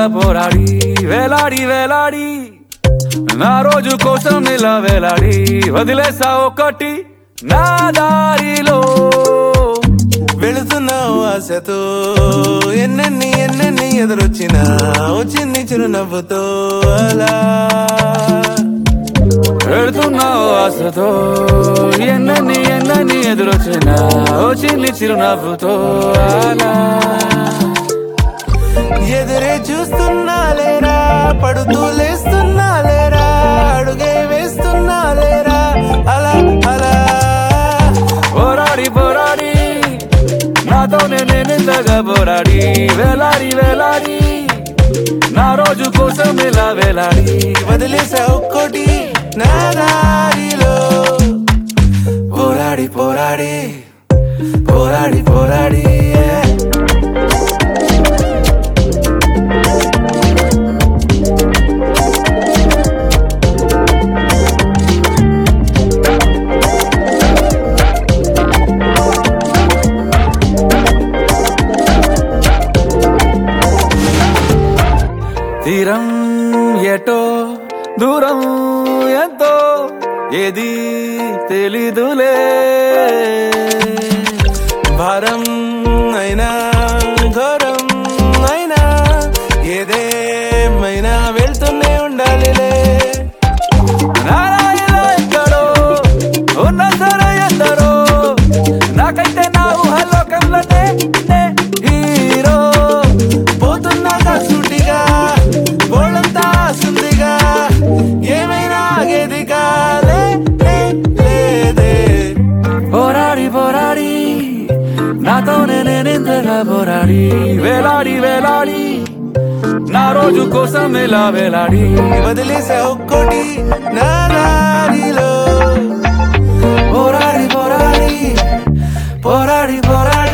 పోరాడి వేలాడి వేలాడి నా రోజు కోసం ఇలా వేలాడి వదిలేసా ఒకటి నా దారిలో వెళుతున్నావు ఆశతో ఎన్నెన్ని ఎన్నెన్ని ఎదురొచ్చినా వచ్చింది చిరునవ్వుతో అలా వెళుతున్నావు ఆశతో ఎన్నని ఎన్నని ఎదురొచ్చినా వచ్చింది చిరునవ్వుతో అలా ఎదురే చూస్తున్నా లేరా పడుతూ లేస్తున్నా లేరా అడుగే వేస్తున్నా లేరా అలా అలా పోరాడి పోరాడి నాతోనే నేనెంతగా పోరాడి వేలాడి వేలాడి నా రోజు కోసం ఇలా వేలాడి వదిలేసా ఒక్కోటి నా దారిలో పోరాడి పోరాడి పోరాడి పోరాడి yeah. తీరం ఎటో దూరం ఎంతో ఏది తెలీదులే భారం అయినా ఘోరం అయినా ఏదేమైనా వెళ్తూనే ఉండాలిలే నారాయణ ఎక్కడో ఉన్న సరే ఎందరో నాకైతే నా ఊహలోకంలోనే నే హీరో పోతున్నాక సూటిగా బోళ్ళంతా సుందిగా ఏమైనా ఆగేది కాలే లే, లేదే పోరాడి పోరాడి నాతోనే నేనెంతగా పోరాడి వేలాడి వేలాడి నా రోజు కోసం ఇలా వేలాడి వదిలేసా ఒక్కోటి నా దారిలో పోరాడి పోరాడి పోరాడి పోరాడి